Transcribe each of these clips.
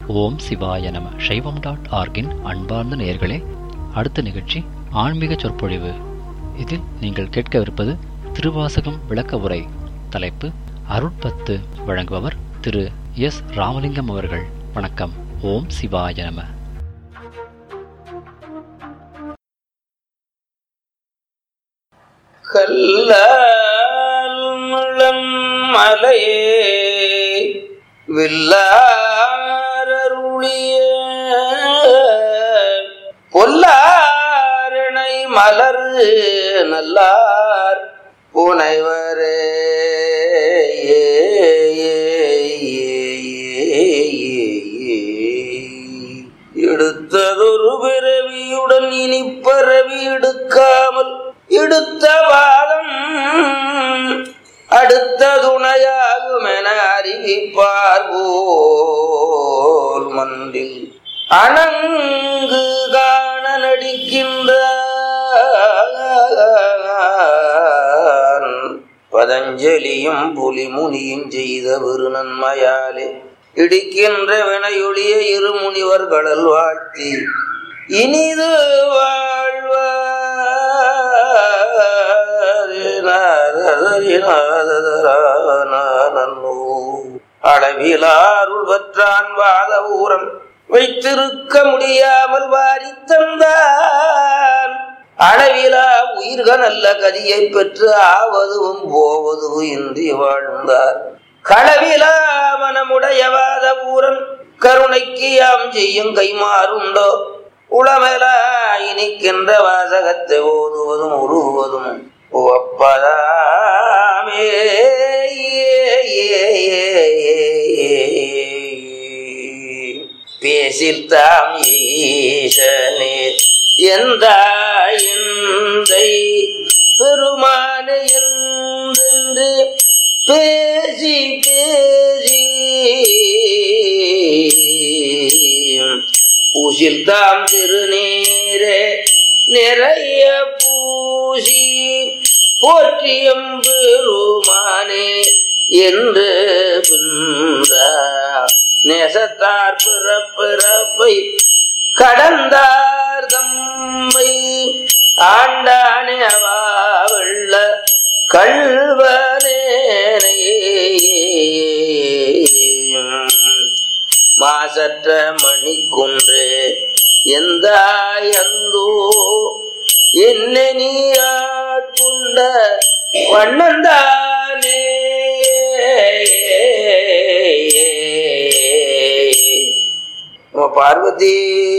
ஓம் சிவாய நம சைவம் டாட் ஆர்கின் அன்பார்ந்த நேயர்களே அடுத்த நிகழ்ச்சி ஆன்மீக சொற்பொழிவு இதில் நீங்கள் கேட்கவிருப்பது திருவாசகம் விளக்க உரை தலைப்பு அருட்பத்து வழங்குபவர் திரு எஸ் ராமலிங்கம் அவர்கள் வணக்கம் ஓம் சிவாய நம கல்லால் மலையே வில்லாரருளிய பொல்லாரணை மலர் நல்லார் புனைவரே எடுத்ததொரு பிறவியுடன் இனி பிறவி எடுக்காமல் எடுத்த பாதம் அடுத்த துணையாகும் என அறிவிப்பார் போல் மன்றில் அணங்கு காண நடிக்கின்ற பதஞ்சலியும் புலிமுனியும் செய்த பெரு நன்மையாலே இடிக்கின்ற வினையொழிய இரு முனிவர்களல் வாழ்த்தி இனிது வாழ்வோ அளவிலாருள் பற்றான் வாத ஊரம் வைத்திருக்க முடியாமல் வாரி தந்தான் அளவிலா உயிர்கள் நல்ல கதியை பெற்று ஆவதும் போவதும் இன்றி வாழ்ந்தார் களவிலா மனமுடையவாத ஊரன் கருணைக்கு யாம் செய்யும் கைமாறுண்டோ உளமெலா இனிக்கின்ற வாசகத்தை ஓதுவதும் உருவதும் ஒப்பதாமே பேசில் தாம் ஈசனே எந்த எந்தை பெருமானே என்று பேசி பேசி பூசில் தாம் திருநீரே நிறைய பூசி போற்றியம் பெருமானே என்று பின்ற நேசத்தார் பிறப்பிறப்பை கடந்தார் தம்மை ஆண்டானே அவாவெள்ள கல்வனேனை மாசற்ற மணிக்குன்று எந்த எந்தோ என்ன நீ ஆட்கொண்ட வண்ணந்தானே பார்வதி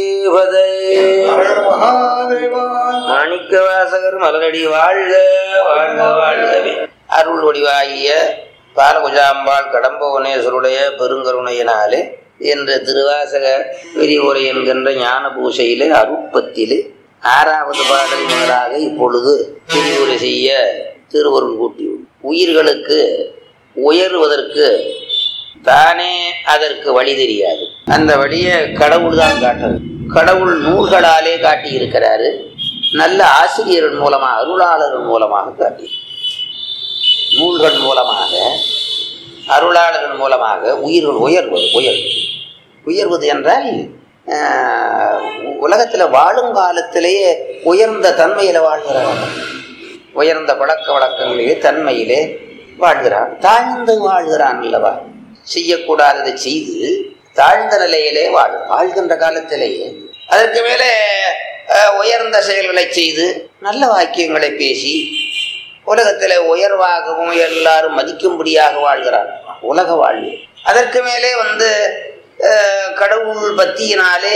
மாணிக்க வாசகர் மலரடி வாழ்க வாழ்க வாழ்கவே அருள் வடிவாகிய பாலகுஜாம்பாள் கடம்பவனேஸ்வருடைய பெருங்கருணையினாலே என்ற திருவாசக விரிவுரை என்கின்ற ஞான பூசையிலே அருட்பத்திலே ஆறாவது பாடல் முதலாக இப்பொழுது விரிவுரை செய்ய திருவருள் கூட்டி உயிர்களுக்கு உயர்வதற்கு தானே அதற்கு வழி தெரியாது அந்த வழியை கடவுள் தான் காட்டுறது கடவுள் நூல்களாலே காட்டி இருக்கிறாரு நல்ல ஆசிரியர்கள் மூலமாக அருளாளர்கள் மூலமாக காட்டி நூல்கள் மூலமாக அருளாளர்கள் மூலமாக உயிர்கள் உயர்வது உயர்வு உயர்வது என்றால் உலகத்தில் வாழும் காலத்திலேயே உயர்ந்த தன்மையில் வாழ்கிறார் உயர்ந்த பழக்க வழக்கங்களிலே தன்மையிலே வாழ்கிறான் தாழ்ந்து வாழ்கிறான் அல்லவா செய்யக்கூடாததை செய்து தாழ்ந்த நிலையிலே வாழ் வாழ்கின்ற காலத்திலேயே அதற்கு மேலே உயர்ந்த செயல்களை செய்து நல்ல வாக்கியங்களை பேசி உலகத்தில் உயர்வாகவும் எல்லாரும் மதிக்கும்படியாக வாழ்கிறார் உலக வாழ்வு அதற்கு மேலே வந்து கடவுள் பக்தியினாலே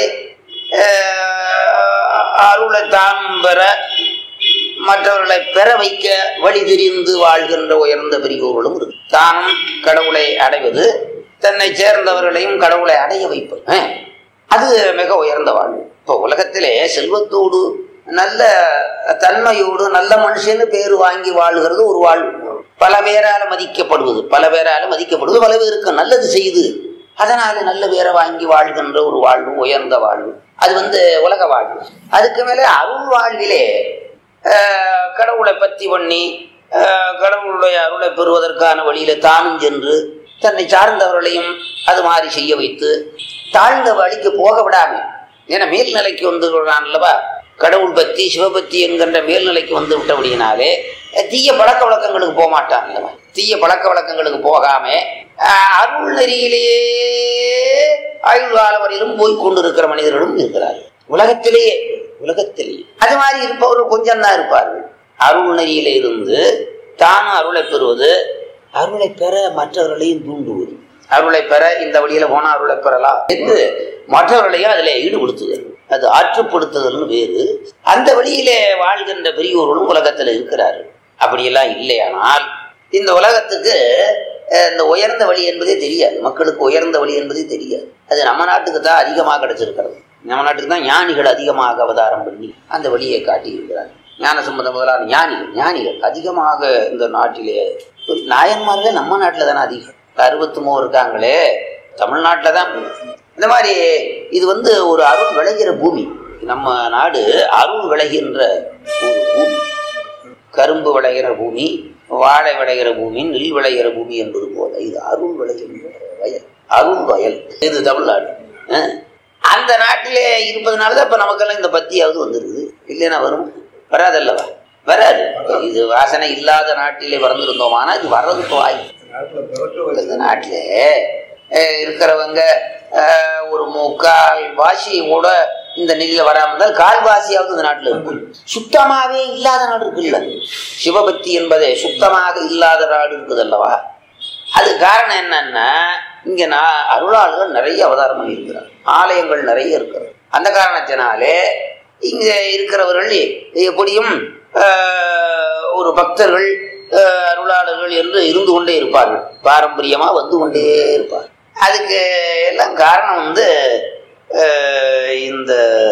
அருளை தாம் பெற மற்றவர்களை பெற வைக்க வழி தெரிந்து வாழ்கின்ற உயர்ந்த பெரியோர்களும் இருக்கு தானும் கடவுளை அடைவது தன்னை சேர்ந்தவர்களையும் கடவுளை அடைய வைப்பது அது மிக உயர்ந்த வாழ்வு இப்போ உலகத்திலே செல்வத்தோடு நல்ல தன்மையோடு நல்ல மனுஷன்னு பேர் வாங்கி வாழ்கிறது ஒரு வாழ்வு பல பேரால மதிக்கப்படுவது பல பேரால மதிக்கப்படுவது பல பேருக்கு நல்லது செய்து அதனால நல்ல பேரை வாங்கி வாழ்கின்ற ஒரு வாழ்வு உயர்ந்த வாழ்வு அது வந்து உலக வாழ்வு அதுக்கு மேலே அருள் வாழ்விலே ஆஹ், கடவுளை பற்றி பண்ணி ஆஹ், கடவுளுடைய அருளை பெறுவதற்கான வழியில தானும் சென்று தன்னை சார்ந்தவர்களையும் அது மாதிரி செய்ய வைத்து தாழ்ந்த வழிக்கு போக விடாம ஏன்னா மேல்நிலைக்கு வந்து அல்லவா கடவுள் பக்தி சிவபக்தி என்கின்ற மேல்நிலைக்கு வந்து விட்டபடியினாலே தீய பழக்க வழக்கங்களுக்கு போக மாட்டான் அல்லவா தீய பழக்க வழக்கங்களுக்கு போகாம ஆஹ், அருள் நெறியிலேயே ஆயுள் கால வரையிலும் போய் கொண்டிருக்கிற மனிதர்களும் இருக்கிறார்கள் உலகத்திலேயே உலகத்திலேயே அது மாதிரி இருப்பவர்கள் கொஞ்சம் தான் இருப்பார்கள் அருள் நெறியில இருந்து தானும் அருளை பெறுவது அருளை பெற மற்றவர்களையும் தூண்டுவது அருளை பெற இந்த வழியில போனா அருளை பெறலாம் என்று மற்றவர்களையும் அதில் ஈடுபடுத்துதல் அது ஆற்றுப்படுத்துதல்னு வேறு அந்த வழியிலே வாழ்கின்ற பெரியோர்களும் உலகத்தில் இருக்கிறார்கள் அப்படியெல்லாம் இல்லையானால் இந்த உலகத்துக்கு அஹ், இந்த உயர்ந்த வழி என்பதே தெரியாது மக்களுக்கு உயர்ந்த வழி என்பதே தெரியாது அது நம்ம நாட்டுக்கு தான் அதிகமாக கிடைச்சிருக்கிறது நம்ம நாட்டுக்கு தான் ஞானிகள் அதிகமாக அவதாரம் பண்ணி அந்த வழியை காட்டியிருக்கிறார் ஞான சம்பந்தம் முதலான ஞானிகள் ஞானிகள் அதிகமாக இந்த நாட்டிலே நாயன்மார்கள் நம்ம நாட்டில் தானே அதிகம் அறுபத்தி மூணு இருக்காங்களே தமிழ்நாட்டில் தான் இந்த மாதிரி இது வந்து ஒரு அருள் விளைகிற பூமி நம்ம நாடு அருள் விளைகின்ற ஒரு பூமி கரும்பு விளைகிற பூமி வாழை விளைகிற பூமி நெல் விளைகிற பூமி என்பது போல இது அருள் விளைகின்ற வயல் அருள் வயல் இது தமிழ்நாடு அஹ். அந்த நாட்டிலே இருப்பதனால தான் இப்போ நமக்கெல்லாம் இந்த பத்தியாவது வந்துருக்குது இல்லைன்னா வரும் வராதல்லவா வராது இது வாசனை இல்லாத நாட்டிலே பிறந்திருந்தோமானா இது வர்றதுக்கு வாய்ப்பு இந்த நாட்டிலே அஹ், இருக்கிறவங்க அஹ், ஒரு முக்கால் வாசி கூட இந்த நிலையில வராம இருந்தால் கால்வாசியாவது இந்த நாட்டில் இருக்கும் சுத்தமாவே இல்லாத நாடு இருக்குல்ல சிவபக்தி என்பதே சுத்தமாக இல்லாத நாடு இருக்குது அல்லவா அது காரணம் என்னன்னா இங்க நான் அருளாளர்கள் நிறைய அவதாரம் பண்ணியிருக்கிறார் ஆலயங்கள் நிறைய இருக்கிறது அந்த காரணத்தினாலே இங்க இருக்கிறவர்கள் எப்படியும் ஆஹ், ஒரு பக்தர்கள் ஆஹ், அருளாளர்கள் என்று இருந்து கொண்டே இருப்பார்கள் பாரம்பரியமா வந்து கொண்டே இருப்பார் அதுக்கு எல்லாம் காரணம் வந்து ஆஹ், இந்த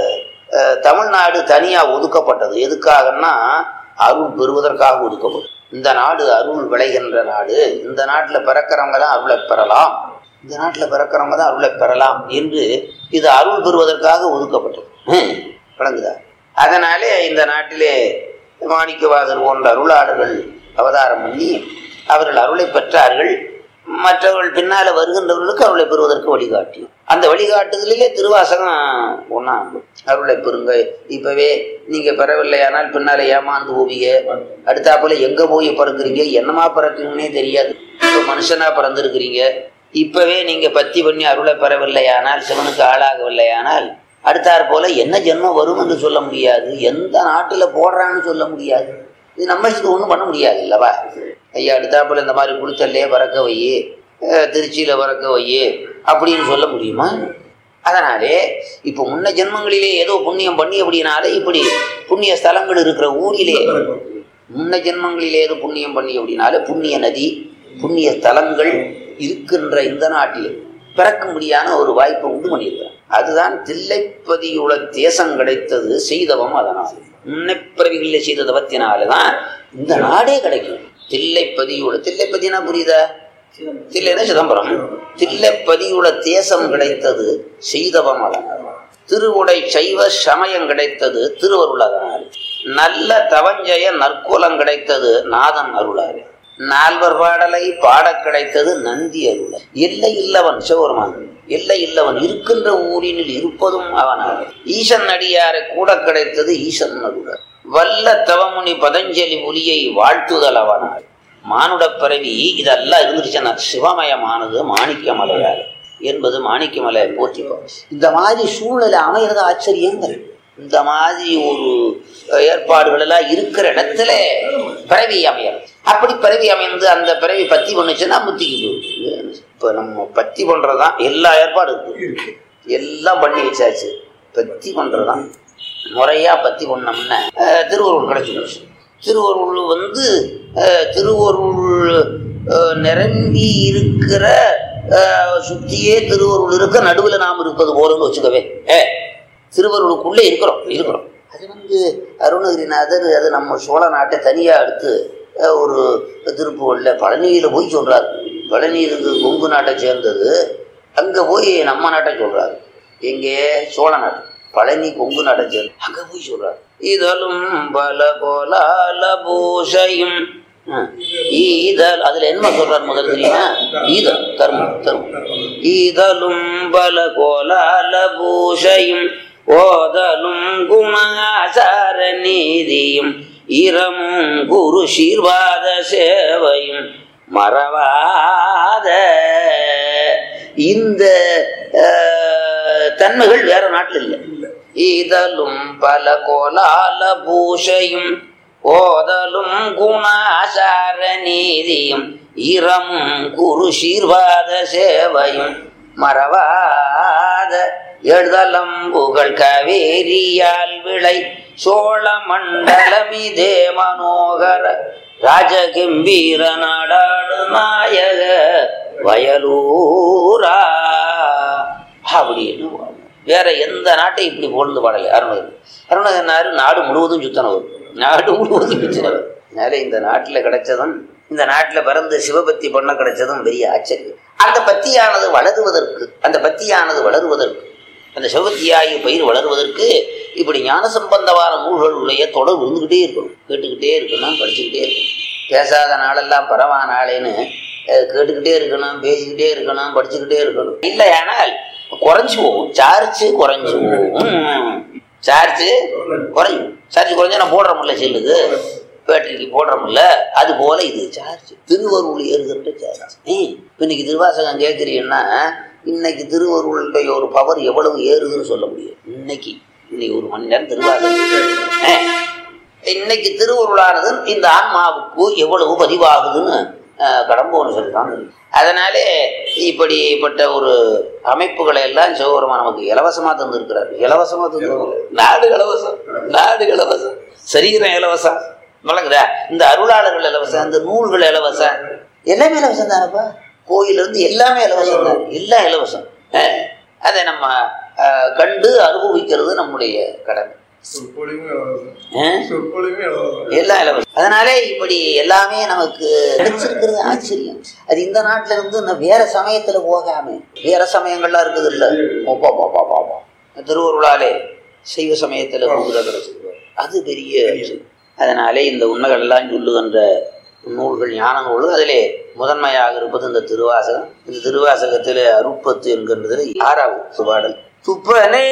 ஆஹ், தமிழ்நாடு தனியா ஒதுக்கப்பட்டது எதுக்காகன்னா அருள் பெறுவதற்காக ஒதுக்கப்பட்டது இந்த நாடு அருள் விளைகின்ற நாடு இந்த நாட்டில் பிறக்கிறவங்க தான் அருளை பெறலாம் இந்த நாட்டில் பிறக்கிறவங்க தான் அருளை பெறலாம் என்று இது அருள் பெறுவதற்காக ஒதுக்கப்பட்டது ஹம், விளங்குதா அதனாலே இந்த நாட்டிலே மாணிக்கவாசர் போன்ற அருளாளர்கள் அவதாரம் பண்ணி அவர்கள் அருளை பெற்றார்கள் மற்றவர்கள் பின்னால வருகின்றவர்களுக்கு அருளை பெறுவதற்கு வழிகாட்டி அந்த வழிகாட்டுதலிலே திருவாசகம் ஒன்றா அருளை பெறுங்க இப்பவே நீங்க பெறவில்லையானால் பின்னால ஏமாந்து போவீங்க அடுத்தாப்புல எங்க போய் பிறக்குறீங்க என்னமா பிறக்குங்கன்னே தெரியாது இப்போ மனுஷனா பிறந்திருக்கிறீங்க இப்பவே நீங்க பத்தி பண்ணி அருளை பெறவில்லையானால் சிவனுக்கு ஆளாகவில்லையானால் அடுத்தாற் போல என்ன ஜென்மம் வரும் என்று சொல்ல முடியாது எந்த நாட்டுல போடுறான்னு சொல்ல முடியாது இது நம்ம இதுக்கு ஒன்றும் பண்ண முடியாது இல்லவா ஐயா அடுத்தாப்புல இந்த மாதிரி குளித்தல்லே பறக்க வை அஹ் திருச்சியில பறக்க வை அப்படின்னு சொல்ல முடியுமா அதனாலே இப்போ முன்ன ஜென்மங்களிலே ஏதோ புண்ணியம் பண்ணி அப்படினாலே இப்படி புண்ணிய ஸ்தலங்கள் இருக்கிற ஊரிலே முன்ன ஜென்மங்களிலே ஏதோ புண்ணியம் பண்ணி அப்படின்னாலே புண்ணிய நதி புண்ணிய ஸ்தலங்கள் இருக்கின்ற இந்த நாட்டிலே பிறக்கும்படியான ஒரு வாய்ப்பை உண்டு பண்ணியிருக்கிறார் அதுதான் தில்லைப்பதியுள்ள தேசம் கிடைத்தது செய்தவம் அதனால் முன்னைப்பிறவிகளில் செய்த தவத்தினால்தான் இந்த நாடே கிடைக்கும் தில்லைப்பதியுள்ள தில்லைப்பதினா புரியுதா தில்லைனா சிதம்பரம் தில்லைப்பதியுள்ள தேசம் கிடைத்தது செய்தவம் அதனால் திருவுடை சைவ சமயம் கிடைத்தது திருவருளதனால் நல்ல தவஞ்சய நற்கோலம் கிடைத்தது நாதன் அருளாறு நால்வர் பாடலை பாடக் கிடைத்தது நந்தி அருள எல்லை இல்லவன் சிவபெருமான் எல்லை இல்லவன் இருக்கின்ற ஊரினில் இருப்பதும் அவனாக ஈசன் அடியாரை கூட கிடைத்தது ஈசன் அருள வல்ல தவமுனி பதஞ்சலி ஒலியை வாழ்த்துதல் அவனால் மானுட பிறவி இதெல்லாம் இருந்துருச்சுன்னா சிவமயமானது மாணிக்கமலையார் என்பது மாணிக்கமலை போற்றிப்போம் இந்த மாதிரி சூழ்நிலை அமைகிறது ஆச்சரியங்கள் இந்த மாதிரி ஒரு ஏற்பாடுகள் எல்லாம் இருக்கிற இடத்துல பிறவி அமையறது அப்படி பிறவி அமைந்து அந்த பிறவி பத்தி பண்ணுச்சுன்னா முத்திக்கு போகுது இப்போ நம்ம பத்தி பண்றதுதான் எல்லா ஏற்பாடும் இருக்கு எல்லாம் பண்ணி வச்சாச்சு பத்தி பண்றதுதான் முறையா பத்தி பண்ணோம்னா அஹ், திருவருள் கிடைச்சிடுச்சு திருவருள் வந்து அஹ், திருவருள் அஹ், நிரம்பி இருக்கிற அஹ், சுத்தியே திருவருள் இருக்க நடுவுல நாம் இருப்பது போலன்னு வச்சுக்கவே ஏ திருவருளுக்குள்ளே இருக்கிறோம் இருக்கிறோம் அது வந்து அருணகிரிநாதர் அது நம்ம சோழ நாட்டை தனியா எடுத்து அஹ், ஒரு திருப்புகள்ல பழனியில போய் சொல்றாரு பழனி இருந்து கொங்கு நாட்டை சேர்ந்தது அங்க போய் நம்ம நாட்டை சொல்றாரு எங்கே சோழ நாட்டு பழனி கொங்கு நாட்டை சேர்ந்து அங்க போய் சொல்றாரு இதழும் பல கோலால பூஷையும் ஆ. ஈதல் அதுல என்ன சொல்றார் முதல் தெரியுமா ஈதல் தர்மம் தர்மம் ஈதலும் பல கோலால பூஷையும் ஓதலும் குணாசார நீதியும் இரமும் குரு சீர்வாத சேவையும் மறவாத இந்த அஹ், தன்மைகள் வேற நாட்டில் இல்லை ஈதலும் பல கோலால பூஷையும் ஓதலும் குணாசார நீதியும் இரமும் குரு சீர்வாத சேவையும் மறவாத எழுதலம் புகழ் கவேரியால் விளை சோழ மண்டலமிதே மனோகர ராஜகம்பீர நாடாடு நாயக வயலூரா அப்படின்னு பாடணும். வேற எந்த நாட்டை இப்படி பொழுது பாடலை அருணகிரி அருணகிரினாரு நாடு முழுவதும் சுத்தனவர் நாடு முழுவதும் சுத்தினவர் அதனால இந்த நாட்டில் கிடைச்சதும் இந்த நாட்டில் பிறந்து சிவபக்தி பண்ண கிடைச்சதும் பெரிய ஆச்சரியம் அந்த பத்தியானது வளருவதற்கு அந்த பத்தியானது வளருவதற்கு அந்த சிவபக்தியாகி பயிர் வளருவதற்கு இப்படி ஞான சம்பந்தமான நூல்களுடைய தொடர் இருந்துக்கிட்டே இருக்கணும் கேட்டுக்கிட்டே இருக்கணும் படிச்சுக்கிட்டே இருக்கணும் பேசாத நாளெல்லாம் பரவா நாளேன்னு அஹ், கேட்டுக்கிட்டே இருக்கணும் பேசிக்கிட்டே இருக்கணும் படிச்சுக்கிட்டே இருக்கணும் இல்லையானால் குறைஞ்சு போகும் சார்ஜ் குறைஞ்சு போகும் சார்ஜ் குறையும் சார்ஜ் குறைஞ்சா நான் போடுறோம்ல செல்லுக்கு பேட்டரிக்கு போடுறோம்ல அது போல இது சார்ஜ் திருவருள் ஏறுகின்ற சார்ஜ் இப்போ இன்னைக்கு திருவாசகம் கேட்குறீங்கன்னா இன்னைக்கு திருவருளுடைய ஒரு பவர் எவ்வளவு ஏறுதுன்னு சொல்ல முடியும் இன்னைக்கு இன்னைக்கு ஒரு மணி நேரம் திருவாசகம் ஆ. இன்னைக்கு திருவருளானது இந்த ஆன்மாவுக்கு எவ்வளவு பதிவாகுதுன்னு அஹ், கடம்போன்னு சொல்லிதான் அதனாலே இப்படிப்பட்ட ஒரு அமைப்புகளை எல்லாம் சிவபெருமான் நமக்கு இலவசமா தந்திருக்கிறார் இலவசமா தந்து நாடு இலவசம் நாடு இலவசம் சரீரம் இலவசம் வழங்குதா இந்த அருளாளர்கள் இலவசம் இந்த நூல்கள் இலவசம் எல்லாமே இலவசம் தானப்பா கோயில இருந்து எல்லாமே இலவசம் தான் எல்லாம் இலவசம் அஹ், அதை நம்ம அஹ், கண்டு அனுபவிக்கிறது நம்முடைய கடமை சொற்பொழிவும் இலவசம். அஹ்? சொற்பொழிவும் இலவசம். எல்லாம் இலவசம் அதனாலே இப்படி எல்லாமே நமக்கு கிடைச்சிருக்கிறது ஆச்சரியம் அது இந்த நாட்டுல இருந்து இன்னும் வேற சமயத்துல போகாம வேற சமயங்கள்லாம் இருக்குது இல்ல ஓப்பா பாப்பா பாப்பா திருவருளாலே சைவ சமயத்துல போகிறது அது பெரிய ஆச்சரியம். அதனாலே இந்த உண்மைகள் எல்லாம் சொல்லுகின்ற நூல்கள் ஞான நூல்கள் அதிலே முதன்மையாக இருப்பது இந்த திருவாசகம் இந்த திருவாசகத்திலே அருப்பத்து என்கின்றதுல ஆறாவது பாடல் துப்பனே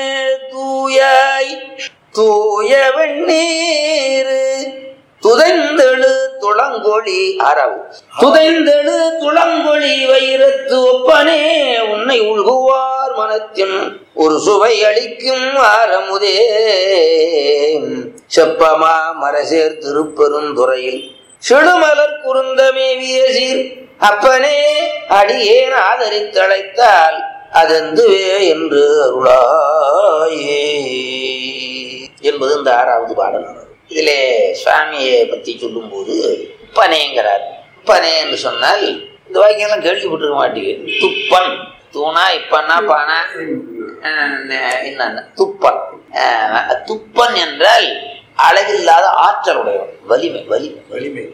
தூயாய் தூய வெண்ணீர் துதைந்தெழு துளங்கொழி ஆறாவது துதைந்தெழு துளங்கொழி வைரத்து ஒப்பனே உன்னை உள்குவார் மனத்தின் ஒரு சுவை அளிக்கும் ஆரமுதே செப்பமா மரசேர் திருப்பெருந்துறையில் செழுமலர் குறுந்தமேவிய சீர் அப்பனே அடியேன் ஆதரித்தழைத்தால் அதெந்துவே என்று அருளாயே என்பது இந்த ஆறாவது பாடல் இதிலே சுவாமியை பற்றி சொல்லும்போது பனேங்கிறார் பனே என்று சொன்னால் இந்த வாக்கியெல்லாம் கேள்விப்பட்டிருக்க மாட்டேங்குது துப்பன் தூணா இப்பன்னா பானா என்னென்ன துப்பன் அஹ், துப்பன் என்றால் அளவில்லாத ஆற்றல் உடையவன் வலிமை வலிமை வலிமை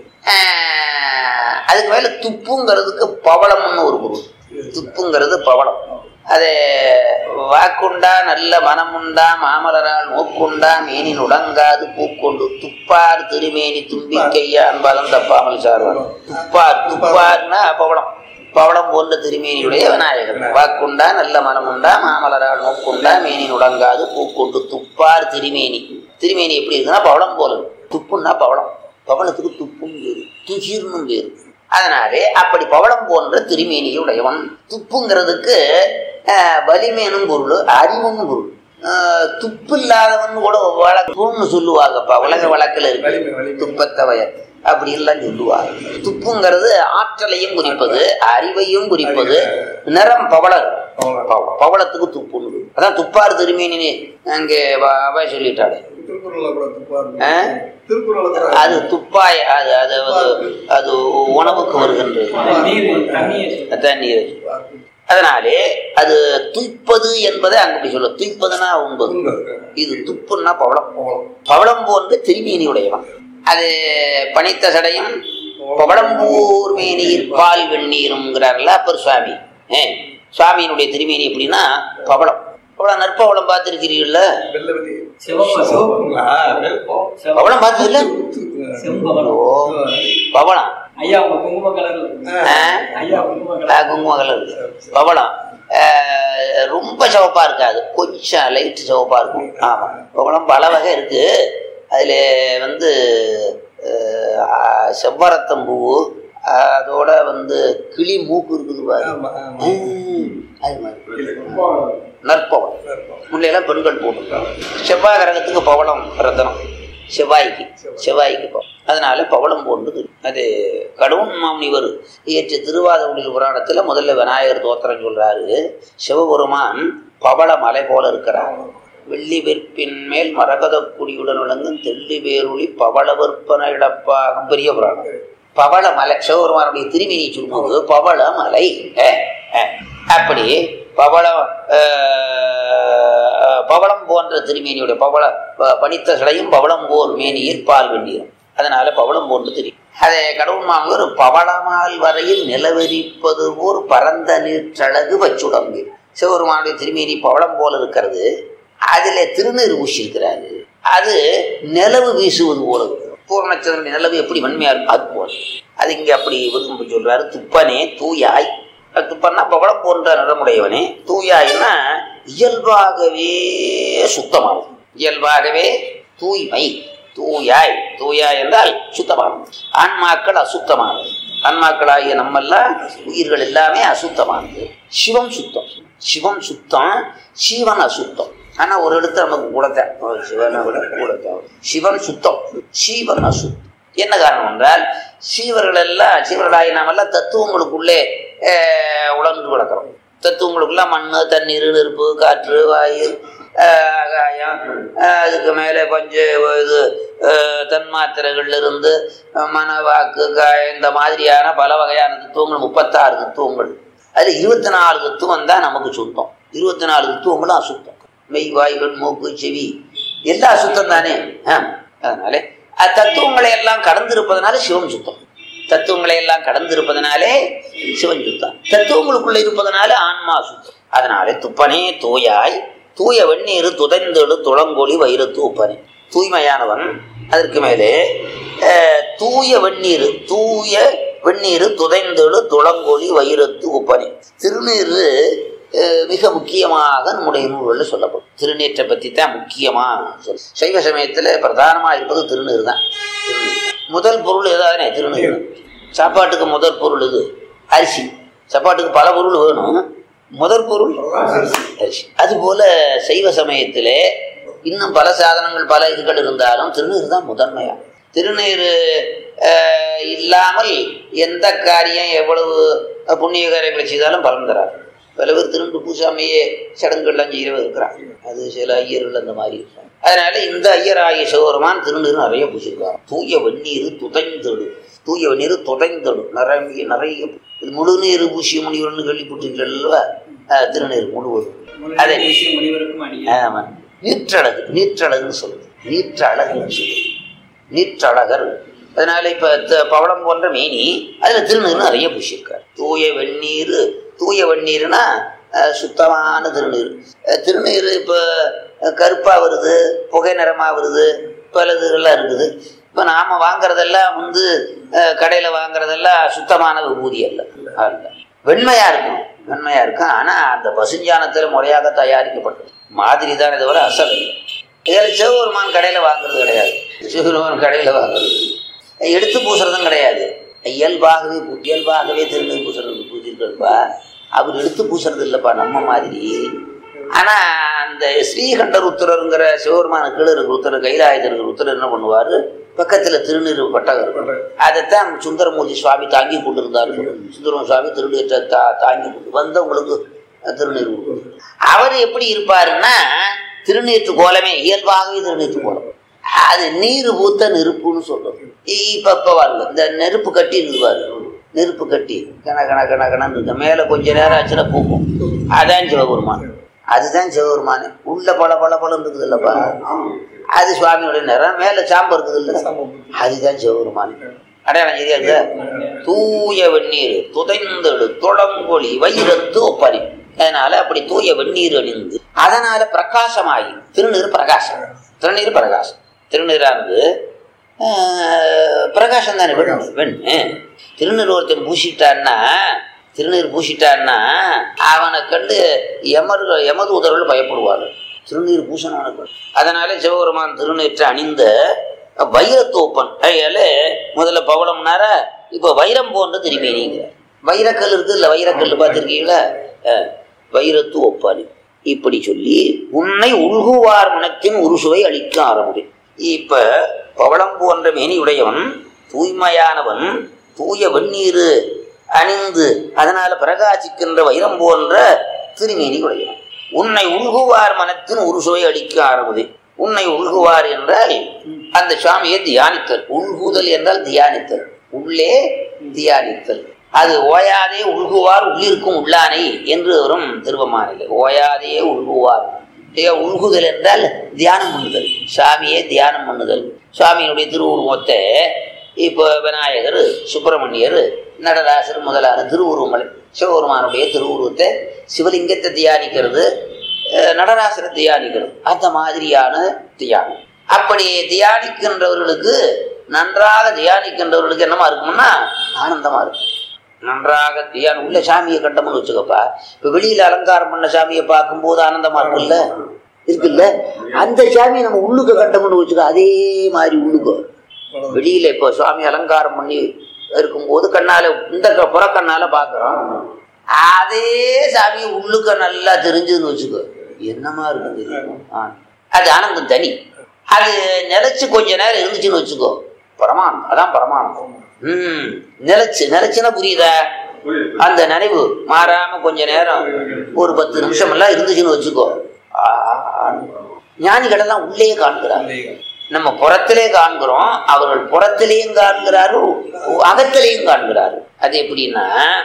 ஆஹ் அதுக்கு மேல துப்புங்கிறதுக்கு பவளம்னு ஒரு பொருள் துப்புங்கிறது பவளம் அது வாக்குண்டா நல்ல மனமுண்டா மாமலரால் மூக்குண்டா மேனின் உடங்காது பூக்கொண்டு துப்பார் திருமேனி தும்பி கையான் பலம் தப்பாமல் சார்வான் துப்பார் துப்பார்னா பவளம் பவளம் போன்ற திருமேனியுடைய விநாயகர் வாக்குண்டா நல்ல மனமுண்டா மாமலரால் மூக்குண்டா மேனின் உடங்காது பூக்கொண்டு துப்பார் திருமேனி திருமேனி எப்படி இருக்குன்னா பவளம் போல இருக்கு. துப்புன்னா பவளம் பவளத்துக்கு துப்பும் வேறு துகிர்னும் வேறு அதனாலே அப்படி பவளம் போன்ற திருமேனியுடையவன் துப்புங்கிறதுக்கு ஆஹ், வலிமைனும் பொருள் அறிவும் பொருள் ஆஹ், துப்பு இல்லாதவன் கூட வழக்குன்னு சொல்லுவாங்கப்பா உலக வழக்கில் வலிமை, இருக்கு வலிமை. துப்பத்தவையர் அப்படி எல்லாம் சொல்லுவாங்க துப்புங்கிறது ஆற்றலையும் குறிப்பது அறிவையும் குறிப்பது நிறம் பவளம் பவளம். பவ- பவளத்துக்கு துப்புன்னு அதான் துப்பார் திருமேனி அங்கே அவ சொல்லிட்டாரு திருக்குறள்ல கூட துப்பா ஆ? இருக்கு திருக்குறள்ல கூட அது துப்பாய் அது அது அது- அது உணவுக்கு வருகின்றது தண்ணீர் துப்பா இருக்கு. அதனாலே அது துய்ப்பது என்பதை அங்க அப்படி சொல்ல துய்ப்பதுனா உண்பது உண்மை இருக்கு. இது துப்புன்னா பவளம் பவளம். பவளம் போன்று திருமேனியுடையவன் அது பனித்த சடையும் பவளம்பூர் மேனியில் பால் வெந்நீருங்கிறார்ல அப்பர் சுவாமி ஏ சுவாமியினுடைய திருமேனி எப்படின்னா பவளம் பவளம் நற்பவளம் பார்த்துருக்கிறீர்கள்ல வெள்ளை வெளி. சிவப்புங்களா? வெள்ளை. பவளம் பார்த்ததில்ல முத்து, செம்பவளம் ஓ பவளம் ஐயா உங்க குங்கும கலர்ல இருக்கு. ஆ? ஐயா குங்கும ஆ, கலர் குங்கும கலர் பவளம் ஆ, ரொம்ப சிவப்பா இருக்காது கொஞ்சம் லைட் சிவப்பா இருக்கும் ஆமா பவளம் பல வகை இருக்கு அதுல வந்து ஆ, செவ்வரத்தம் பூ அதோட வந்து கிளி மூக்கு இருக்குது பாரு ஆமா ஆமா ம், அது மாதிரி கும்பகோணம். நற்பவளம் முன்னையெல்லாம் பெண்கள் போட்டுருக்காங்க செவ்வாய் கிரகத்துக்கு பவளம் ரத்தனம் செவ்வாய்க்கு செவ்வாய்க்கு பவளம் அதனால பவளம் போன்றது அது கடவுன் மாமுனிவர் இயற்றிய திருவாதகுடில் புராணத்துல முதல்ல விநாயகர் தோத்திரம் சொல்றாரு சிவபெருமான் பவள மலை போல இருக்கிறார் வெள்ளி வெற்பின் மேல் மரகத குடியுடன் விளங்கும் தெள்ளி பேரொளி பவள விற்பன இடப்பாகம் பெரிய புராணம் பவள மலை சிவபெருமானுடைய திருமேனி சொல்லும்போது பவள மலை அஹ், அஹ். அப்படி பவளம் அஹ், பவளம் போன்ற திருமேனியுடைய பவள ப- பனித்த சிலையும் பவளம் போல் மேனியில் பால் வெண்டியும் அதனால பவளம் போன்று தெரியும் அதை கடவுள் ஒரு பவளமால் வரையில் நிலவரிப்பது போர் பரந்த நீற்றழகு வச்சுடம்பு சிவபெருமானுடைய திருமேனி பவளம் போல இருக்கிறது அதுல திருநீர் ஊசியிருக்கிறாரு அது நிலவு வீசுவது போல இருக்கு. பூர்ணச்சந்திரனுடைய நிலவு எப்படி வன்மையா இருக்கும் அது போல அது இங்க அப்படி விரும்ப சொல்றாரு துப்பனே தூயாய் அது துப்பன்னா பவளம் போன்ற நிறமுடையவனே தூயாய்னா இயல்பாகவே சுத்தமானது இயல்பாகவே தூய்மை தூயாய் தூயாய் என்றால் சுத்தமானது ஆன்மாக்கள் அசுத்தமானது ஆன்மாக்களாகிய நம்மெல்லாம் உயிர்கள் எல்லாமே அசுத்தமானது சிவம் சுத்தம் சிவம் சுத்தம் சிவன் அசுத்தம் ஆனா ஒரு இடத்துல நமக்கு கூடத்தான் சிவனை விட கூடத்தான் சிவன் சுத்தம் சீவன் அசுத்தம் என்ன காரணம் என்றால் சீவர்கள் எல்லாம் சீவர்களாகி நாமெல்லாம் தத்துவங்களுக்குள்ளே அஹ், உழன்று கிடக்கிறோம் தத்துவங்களுக்குள்ள மண் தண்ணீர் நெருப்பு காற்று வாயு அஹ், ஆகாயம் அஹ், அதுக்கு மேலே கொஞ்சம் இது அஹ், தன்மாத்திரைகள்ல இருந்து அஹ், மன வாக்கு காய இந்த மாதிரியான பல வகையான தத்துவங்கள் முப்பத்தாறு தத்துவங்கள் அதுல இருபத்தி நாலு தத்துவம் தான் நமக்கு சுத்தம் இருபத்தி நாலு தத்துவங்களும் அசுத்தம் மெய் வாய்கள் மூக்கு செவி எல்லாம் அசுத்தம் தானே ஆ, அதனால அஹ், தத்துவங்களை எல்லாம் கடந்திருப்பதனால சிவம் சுத்தம் தத்துவங்களை எல்லாம் கடந்திருப்பதனாலே சிவன் சுத்தம் தத்துவங்களுக்குள்ள இருப்பதனால ஆன்மா சுத்தம் அதனாலே துப்பனே தூயாய் தூய வெந்நீர் துதைந்தெழு துளங்கொழி வைரத்து உப்பனே தூய்மையானவன் அதற்கு மேலே அஹ், தூய வெந்நீர் தூய வெந்நீர் துதைந்தெழு துளங்கொழி வைரத்து உப்பனே திருநீர் அஹ், மிக முக்கியமாக நம்முடைய நூல்களில் சொல்லப்படும் திருநீற்றை பற்றி தான் முக்கியமாக சொல் சைவ சமயத்தில் பிரதானமாக இருப்பது திருநீர் தான் திருநீர். முதல் பொருள் ஏதாவதுனே திருநீர் தான். சாப்பாட்டுக்கு முதல் பொருள் இது அரிசி சாப்பாட்டுக்கு பல பொருள் வேணும் முதல் பொருள் அரிசி அதுபோல சைவ சமயத்திலே இன்னும் பல சாதனங்கள் பல இதுகள் இருந்தாலும் திருநீர் தான் முதன்மையா திருநீர் அஹ், இல்லாமல் எந்த காரியம் எவ்வளவு புண்ணிய காரியங்களை செய்தாலும் பலன் தராது பல பேர் திருண்டு பூசாமையே சடங்குகள்லாம் செய்யவே இருக்கிறாங்க அது சில ஐயர்கள் அந்த மாதிரி இருக்காங்க அதனால இந்த ஐயராகிய சிவபெருமான் திருநீர் நிறைய பூசியிருக்காங்க தூய வெந்நீர் துதைந்தெடு தூய வெந்நீர் துதைந்தெடு நிறைய நிறைய இது முழு நீர் பூசிய முனிவர்னு கேள்விப்பட்டிருக்கீங்களா அஹ், திருநீர் முழுவதும் அதே. முழுவதும் தேசிய முனிவருக்கும் அடியே ஆமா நீற்றழகு நீற்றழகுன்னு சொல்லுது நீற்றழகுன்னு சொல்லுது நீற்றழகர் அதனால இப்ப த- பவளம் போன்ற மேனி அதுல திருநீர் நிறைய பூசியிருக்காரு தூய வெந்நீர் தூய வெந்நீர்னா அஹ், சுத்தமான திருநீர் அஹ், திருநீர் இப்ப அஹ், கருப்பா வருது புகை நிறமா வருது பல இதுகள்லாம் இருக்குது இப்ப நாம வாங்குறதெல்லாம் வந்து அஹ், கடையில வாங்குறதெல்லாம் சுத்தமான விபூதி அல்ல அல்ல வெண்மையா இருக்கும் வெண்மையா இருக்கும் ஆனா அந்த பசுஞ்சானத்துல முறையாக தயாரிக்கப்பட்டது மாதிரி தான் தவிர அசல் இல்லை இதில் சிவபெருமான் கடையில வாங்குறது கிடையாது சிவபெருமான் கடையில வாங்குறது எடுத்து பூசுறதும் கிடையாது இயல்பாகவே பூ- இயல்பாகவே திருநீர் பூசுறது பூஜிருக்கிறப்பா அவர் எடுத்து பூசுறது இல்லைப்பா நம்ம மாதிரி ஆனா அந்த ஸ்ரீகண்ட ருத்திரருங்கிற சிவபெருமான கீழே இருக்கிற ருத்திரர் கைலாயத்தில் இருக்கிற ருத்திரர் என்ன பண்ணுவாரு பக்கத்துல திருநீர் பட்டகம் இருக்கும் அதைத்தான் சுந்தரமூர்த்தி சுவாமி தாங்கி கொண்டிருந்தாரு சுந்தரம் சுவாமி திருநீற்றை தா தாங்கி கொண்டு வந்தவங்களுக்கு திருநீர் கொடுக்கணும். அவர் எப்படி இருப்பாருன்னா திருநீற்று கோலமே இயல்பாகவே திருநீற்று கோலம் அது நீர் ஊத்த நெருப்புன்னு சொல்றது இப்ப இப்ப பாருங்க இந்த நெருப்பு கட்டி இருக்குவாரு நெருப்பு கட்டி கண கண கண கணன்னு இருக்க மேல கொஞ்ச நேரம் ஆச்சுன்னா பூக்கும் அதான் சிவபெருமான் அதுதான் சிவபெருமான் உள்ள பல பல பலம் இருக்குது இல்லப்பா அது சுவாமியோட நிறம் மேல சாம்பு இருக்குது இல்ல அதுதான் சிவபெருமான் அடையாளம் சரியா இருக்கு தூய வெந்நீர் துதைந்தெழு துளங்கொழி வைரத்து ஒப்பனை அதனால அப்படி தூய வெந்நீர் அணிந்து அதனால பிரகாசமாகி திருநீர் பிரகாசம் திருநீர் பிரகாசம் திருநீரானது ஆஹ், பிரகாசம் தானே வெண் வெண் திருநீர் ஒருத்தன் பூசிட்டான்னா திருநீர் பூசிட்டான்னா அவனை கண்டு எமர்கள் எமதூதர்கள் பயப்படுவார்கள் திருநீர் பூசணவனுக்கு அதனால சிவபெருமான் திருநீற்றை அணிந்த வைரத்தோப்பன் அதனால முதல்ல பவளம்னார இப்போ வைரம் போன்ற திருமேனிங்க வைரக்கல் இருக்கு இல்லை வைரக்கல் பார்த்துருக்கீங்களா வைரத்து ஒப்பானி இப்படி சொல்லி உன்னை உள்குவார் மனத்தின் உருசுவை அளிக்க ஆரம்பி இப்ப பவளம் போன்ற மேனியுடையவன் தூய்மையானவன் தூய வெந்நீர் அணிந்து அதனால பிரகாசிக்கின்ற வைரம் போன்ற திருமேனி உடையவன் உன்னை உள்குவார் மனத்தின் உருசுவை அளிக்க ஆரம்பி உன்னை உள்குவார் என்றால் அந்த சுவாமியை தியானித்தல் உள்குதல் என்றால் தியானித்தல் உள்ளே தியானித்தல் அது ஓயாதே உள்குவார் உள்ளிருக்கும் உள்ளானை என்று வரும் திருவமானில் ஓயாதே உள்குவார் ஏ, உள்குதல் என்றால் தியானம் பண்ணுதல் சாமியே தியானம் பண்ணுதல் சுவாமியினுடைய திருவுருவத்தை இப்போ விநாயகர் சுப்பிரமணியர் நடராசர் முதலான திருவுருவங்களை சிவபெருமானுடைய திருவுருவத்தை சிவலிங்கத்தை தியானிக்கிறது அஹ், நடராசரை தியானிக்கிறது அந்த மாதிரியான தியானம் அப்படி தியானிக்கின்றவர்களுக்கு நன்றாக தியானிக்கின்றவர்களுக்கு என்னமா இருக்கும்னா ஆனந்தமா இருக்கும் நன்றாக தியானம் உள்ள சாமியை கண்டோம்னு வச்சுக்கப்பா இப்ப வெளியில அலங்காரம் பண்ண சாமியை பார்க்கும்போது ஆனந்தமா இருக்குல்ல இருக்குல்ல அந்த சாமியை நம்ம உள்ளுக்க கண்டோம்னு வச்சுக்கோ அதே மாதிரி உள்ளுக்கு வரும். வெளியில இப்போ சுவாமி அலங்காரம் பண்ணி இருக்கும்போது கண்ணால இந்த க- புறக்கண்ணால பாக்குறோம் அதே சாமி உள்ளுக்க நல்லா தெரிஞ்சதுன்னு வச்சுக்கோ என்னமா இருக்கும் தெரியும் ஆ. அது ஆனந்தம் தனி அது நிலைச்சு கொஞ்ச நேரம் இருந்துச்சுன்னு வச்சுக்கோ பரமானந்தம் அதான் பரமானந்தம் ம் நிலைச்சு நிலைச்சுன்னா புரியுதா அந்த நினைவு மாறாம கொஞ்ச நேரம் ஒரு பத்து நிமிஷம் எல்லாம் இருந்துச்சுன்னு வச்சுக்கோ ஆ, ஞானிகள் எல்லாம் உள்ளே காண்கிறார் நம்ம புறத்திலே காண்கிறோம் அவர்கள் புறத்திலேயும் காண்கிறார்கள் அகத்திலேயும் காண்கிறார்கள் அது எப்படின்னா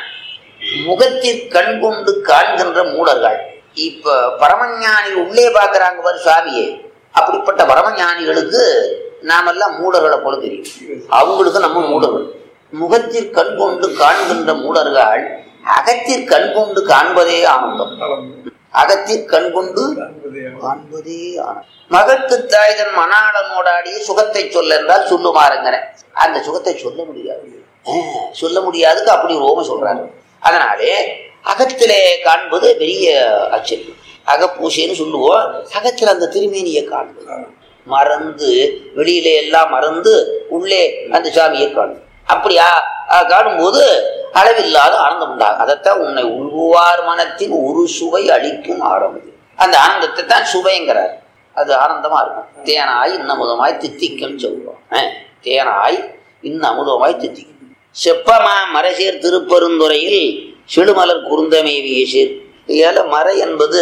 முகத்தில் கண் கொண்டு காண்கின்ற மூடர்கள் இப்ப பரமஞானி உள்ளே பார்க்கறாங்க பாரு சுவாமியே அப்படிப்பட்ட பரமஞானிகளுக்கு நாமெல்லாம் மூடர்களை போல தெரியும் அவங்களுக்கு நம்ம மூடர்கள் முகத்தில் கண் கொண்டு காண்கின்ற மூடர்கள் அகத்தில் கண் கொண்டு காண்பதே ஆனந்தம் அகத்தில் கண் கொண்டு காண்பதே ஆனந்தம் மகற்கு தாய் தன் மணாளனோடாடிய சுகத்தை சொல்ல என்றால் சொல்லுமாறுங்கிற அந்த சுகத்தை சொல்ல முடியாது ஆஹ், சொல்ல முடியாதுக்கு அப்படி ரோம சொல்றாரு அதனாலே அகத்திலே காண்பது பெரிய ஆச்சரியம் அகப்பூசைன்னு சொல்லுவோம் அகத்தில் அந்த திருமேனியை காண்பது மறந்து வெளியில எல்லாம் மறந்து உள்ளே அந்த சாமியை காணும் அப்படியா காணும்போது அளவில்லாத ஆனந்தம் உண்டாகும் அதைத்தான் உன்னை உள்குவார் மனத்தின் ஒரு சுவை அளிக்கும் ஆரம்பம் அந்த ஆனந்தத்தை தான் சுவைங்கிறார் அது ஆனந்தமா இருக்கும் தேனாய் இன்னமுதமாய் தித்திக்கும் சொல்றோம் அஹ், தேனாய் இன்ன அமுதமாய் தித்திக்கும் செப்பமா மரசேர் திருப்பெருந்துறையில் செடுமலர் குருந்தமை வீசீர் ஏல மறை என்பது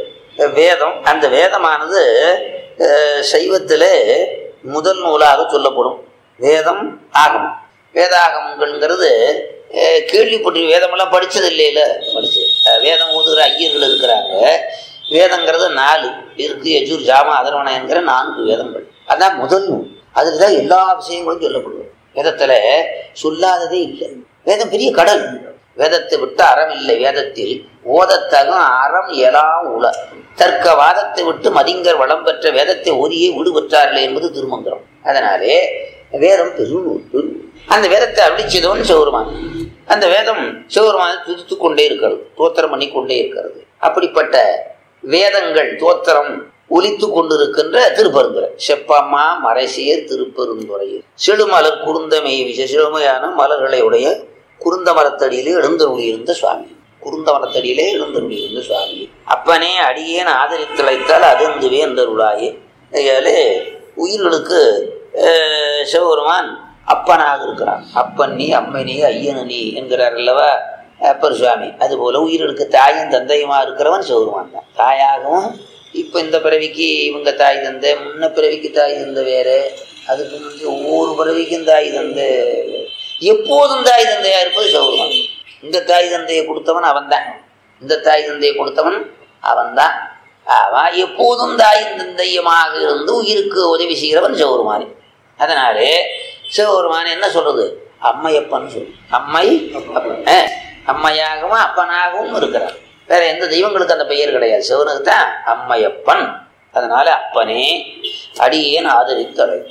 வேதம் அந்த வேதமானது அஹ், சைவத்திலே முதல் நூலாக சொல்லப்படும் வேதம் ஆகமம் வேதாகமங்கள்ங்கிறது அஹ், கேள்விப்பட்டு வேதமெல்லாம் படிச்சது இல்லையில படிச்சது அஹ், வேதம் ஓதுகிற ஐயர்கள் இருக்கிறாங்க வேதங்கிறது நாலு இருக்கு யஜூர் ஜாமா அதர்வனங்கிற நான்கு வேதங்கள் அதான் முதல் நூல் அதுல தான் எல்லா விஷயங்களும் சொல்லப்படுது வேதத்துல சொல்லாததே இல்லை வேதம் பெரிய கடல் வேதத்தை விட்டு அறம் இல்லை வேதத்தில் ஓதத்தகும் அறம் எலாம் உல தர்க்க வாதத்தை விட்டு மதிங்கர் வளம் பெற்ற வேதத்தை ஓதியே விடுபெற்றார்கள் என்பது திருமந்திரம் அதனாலே வேதம் பெருநூல் பெருநூல் அந்த வேதத்தை அருளிச்சதவன் சிவருமான் அந்த வேதம் சிவருமானை துதித்து கொண்டே இருக்கிறது தோத்திரம் பண்ணி கொண்டே இருக்கிறது அப்படிப்பட்ட வேதங்கள் தோத்திரம் ஒலித்து கொண்டிருக்கின்ற திருப்பெருந்துறை செப்பம்மா மறைசேர் திருப்பெருந்துறையில் செடுமலர் குருந்தமை விச செழுமையான மலர்களை உடைய குருந்த மரத்தடியிலே எழுந்தருளியிருந்த சுவாமி குருந்த மரத்தடியிலே எழுந்தருளியிருந்த சுவாமி அப்பனே அடியேன் ஆதரித்தழைத்தால் அதுந்துவே என்றருளாயே ஆகையாலே உயிர்களுக்கு அஹ், சிவபெருமான் அப்பனாக இருக்கிறான் அப்பன் நீ அம்மன் நீ ஐயனு நீ என்கிறார் அல்லவா அப்பர் சுவாமி அதுபோல உயிர்களுக்கு தாயும் தந்தையுமா இருக்கிறவன் சிவபெருமான் தான் தாயாகவும் இப்போ இந்த பிறவிக்கு இவங்க தாய் தந்தை முன்ன பிறவிக்கு தாய் தந்தை வேற அதுக்கு முந்தைய ஒவ்வொரு பிறவிக்கும் தாய் தந்தை எப்போதும் தாய் தந்தையா இருப்பது சிவபெருமான் இந்த தாய் தந்தையை கொடுத்தவன் அவன்தான் இந்த தாய் தந்தையை கொடுத்தவன் அவன்தான் அவன் எப்போதும் தாய் தந்தையமாக இருந்து உயிருக்கு உதவி செய்கிறவன் சிவபெருமானி அதனாலே சிவபெருமான் என்ன சொல்றது அம்மையப்பன் சொல்லு அம்மை அப்பன். அஹ், அம்மையாகவும் அப்பனாகவும் இருக்கிறார் வேற எந்த தெய்வங்களுக்கு அந்த பெயர் கிடையாது சிவனுக்கு தான் அம்மையப்பன் அதனால அப்பனே அடியேன் ஆதரித்து அழைத்தார்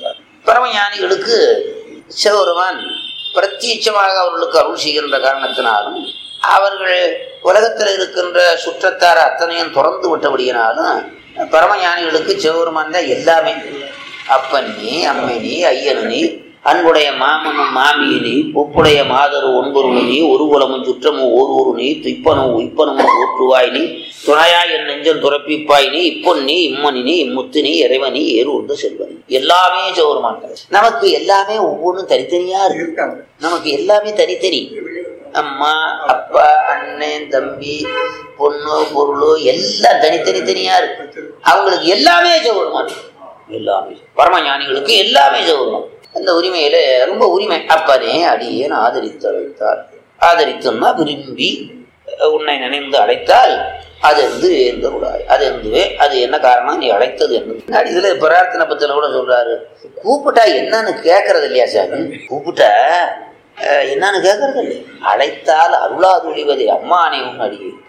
பரமஞானிகளுக்கு சிவபெருமான் பிரத்யட்சமாக அவர்களுக்கு அருள் செய்கின்ற காரணத்தினாலும் அவர்கள் உலகத்தில் இருக்கின்ற சுற்றத்தார் அத்தனையும் திறந்து விட்டபடியினாலும் பரமஞானிகளுக்கு சிவபெருமான் தான் எல்லாமே அப்பன் நீ அம்மை நீ ஐயனு நீ அன்புடைய மாமனும் மாமிய நீ ஒப்புடைய மாதரு ஒன்பொருள் நீ ஒரு குலமும் சுற்றமும் ஓர் ஒரு நீ துய்ப்பனும் உய்ப்பனும் ஊற்றுவாய் நீ துணையாய் என் நெஞ்சம் துறப்பிப்பாய் நீ இப்பொன் நீ இம்மனி நீ இம்முத்து நீ இறைவனி ஏறுவது செல்வனி எல்லாமே சிவபெருமான் நமக்கு எல்லாமே ஒவ்வொன்றும் தனித்தனியா இருக்கு இருக்காங்க நமக்கு எல்லாமே தனித்தனி அம்மா அப்பா அண்ணன் தம்பி பொண்ணு பொருள் எல்லாம் தனித்தனி தனியா இருக்கு அவங்களுக்கு எல்லாமே சிவபெருமான் எல்லாமே பரமஞானிகளுக்கு எல்லாமே சிவபெருமான் அந்த உரிமையில ரொம்ப உரிமை அப்பனே அடியேன் ஆதரித்து அழைத்தார் ஆதரித்துன்னா விரும்பி அஹ், உன்னை நினைந்து அழைத்தால் அது வந்து எந்த உடாய் அது எந்துவே அது என்ன காரணம் நீ அழைத்தது என்ன இதுல பிரார்த்தனை பத்தில கூட சொல்றாரு கூப்பிட்டா என்னன்னு கேட்கறது இல்லையா சாமி கூப்பிட்டா அஹ், என்னன்னு கேட்கறது இல்லை அழைத்தால் அருளாது ஒழிவதே அம்மா அணை உன் அடியே